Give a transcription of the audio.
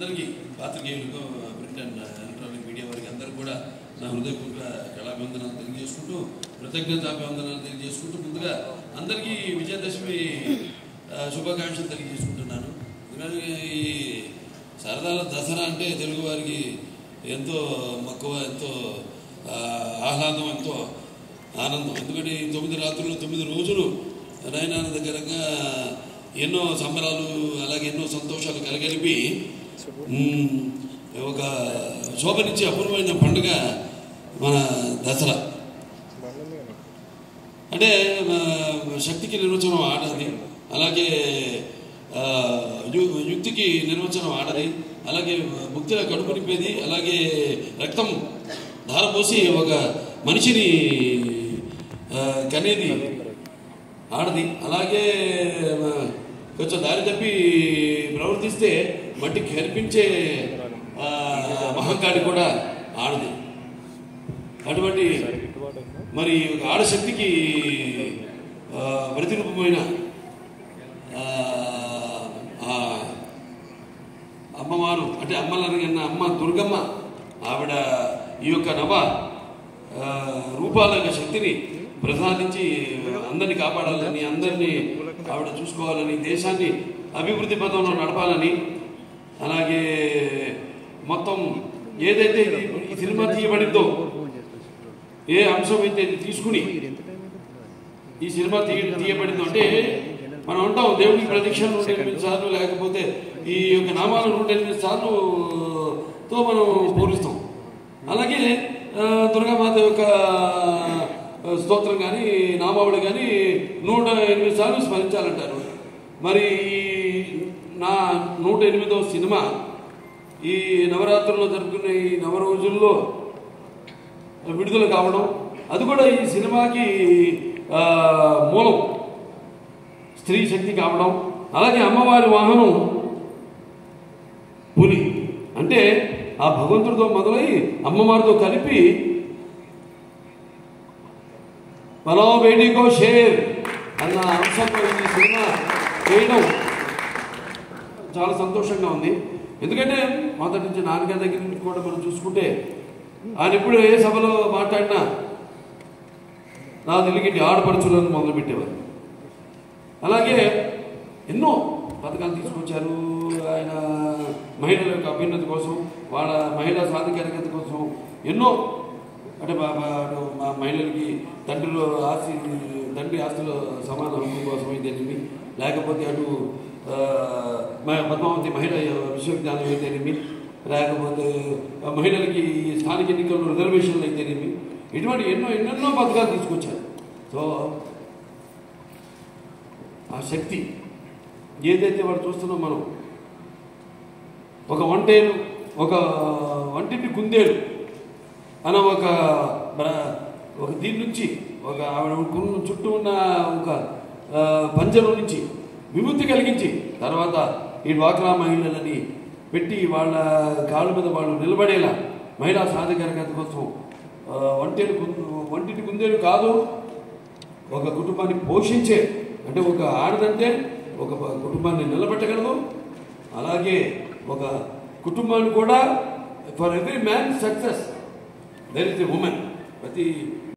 అందరికీ పాత్రికేయులకు print and electronic media వారికి అందరికీ కూడా నా హృదయపూర్వక కళాభివందనాలు తెలియజేసుకుంటూ కృతజ్ఞతాభివందనాలు తెలియజేసుకుంటూ ముందుగా అందరికీ విజయదశమి ఆ, శుభాకాంక్షలు తెలియజేసుకుంటున్నాను ఎందుకంటే ఈ సరదాల దసరా అంటే తెలుగు వారికి ఎంతో మక్కువ ఎంతో ఆ, ఆహ్లాదం ఎంతో ఆనందం ఎందుకంటే ఈ తొమ్మిది రాత్రులు తొమ్మిది రోజులు నయనాన దగ్గరగా ఎన్నో సంబరాలు అలాగే ఎన్నో సంతోషాలు కలగలిపి ఉమ్, ఒక శోభనిచ్చే అపూర్వమైన పండుగ మన దసరా అంటే ఆ, శక్తికి నిర్వచనం ఆడది అలాగే ఆ, యు- యుక్తికి నిర్వచనం ఆడది అలాగే భుక్తిల కడుపు నింపేది అలాగే రక్తం ధారపోసి ఒక మనిషిని ఆ, కనేది ఆడది అలాగే ఆ, కొంచెం దారి తప్పి ప్రవర్తిస్తే మట్టి కనిపించే ఆ, మహంకాళి కూడా ఆడది అటువంటి మరి ఒక ఆడశక్తికి ఆ, ప్రతిరూపమైన ఆ, ఆ అమ్మవారు అంటే అమ్మలనగన్న అమ్మ దుర్గమ్మ ఆవిడ ఈ యొక్క నవ ఆ, రూపాల యొక్క శక్తిని ప్రసాదించి అందరిని కాపాడాలని అందరినీ ఆవిడ చూసుకోవాలని దేశాన్ని అభివృద్ధి పథంలో నడపాలని అలాగే మొత్తం ఏదైతే ఇది- ఈ సినిమా తీయబడిందో ఏ అంశం అయితే ఇది తీసుకుని ఈ సినిమా తీయ తీయబడిందో అంటే మనం అంటాం దేవుడికి ప్రదక్షిణ నూట ఎనిమిది సార్లు లేకపోతే ఈ యొక్క నామాలు నూట ఎనిమిది సార్లు తో మనం పూరిస్తాం అలాగే ఆ, దుర్గామాత యొక్క ఆ, స్తోత్రం కానీ నామావళి కానీ నూట ఎనిమిది సార్లు స్మరించాలంటారు మరి ఈ నా నూట ఎనిమిదవ సినిమా ఈ నవరాత్రుల్లో జరుపుకునే ఈ నవ రోజుల్లో విడుదల కావడం అది కూడా ఈ సినిమాకి ఆ, మూలం స్త్రీ శక్తి కావడం అలాగే అమ్మవారి వాహనం పులి అంటే ఆ భగవంతుడితో మొదలై అమ్మవారితో కలిపి మనో బేటీకో షేర్ అన్న అంశంతో ఈ సినిమా చేయడం చాలా సంతోషంగా ఉంది ఎందుకంటే మొదటి నుంచి నాన్నగారి దగ్గర నుంచి కూడా మనం చూసుకుంటే ఆయన ఎప్పుడు ఏ సభలో మాట్లాడినా నా తెలుగింటి ఆడపడుచులను మొదలుపెట్టేవారు అలాగే ఎన్నో పథకాలు తీసుకొచ్చారు ఆయన మహిళల యొక్క అభ్యున్నతి కోసం వాళ్ళ మహిళా సాధికారికత కోసం ఎన్నో అంటే మా మా- అటు మా మహిళలకి తండ్రిలో ఆస్తి తండ్రి ఆస్తుల సమాన హక్కు కోసం అయితేనేమి లేకపోతే అటు ఆ, మ- పద్మావతి మహిళా విశ్వవిద్యాలయం అయితేనేమి లేకపోతే ఆ మహిళలకి ఈ స్థానిక ఎన్నికల్లో రిజర్వేషన్లు అయితేనేమి ఇటువంటి ఎన్నో ఎన్నెన్నో పథకాలు తీసుకొచ్చారు సో ఆ శక్తి ఏదైతే వాడు చూస్తున్నాం మనం ఒక వంటేలు ఒక వంటింటి కుందేలు అన్న ఒక బ్ర- ఒక దీని నుంచి ఒక ఆవిడ ఉన్న చుట్టూ ఉన్న ఒక ఆ, పంజరం నుంచి విముక్తి కలిగించి తర్వాత ఈ డ్వాక్రా మహిళలని పెట్టి వాళ్ళ కాళ్ళ మీద వాళ్ళు నిలబడేలా మహిళా సాధికారికత కోసం ఆ, వంటేలు కు- వంటింటి కుందేలు కాదు ఒక కుటుంబాన్ని పోషించే అంటే ఒక ఆడదంటే ఒక ప- కుటుంబాన్ని నిలబెట్టగలదు అలాగే ఒక కుటుంబాన్ని కూడా for every man success there is a woman ప్రతి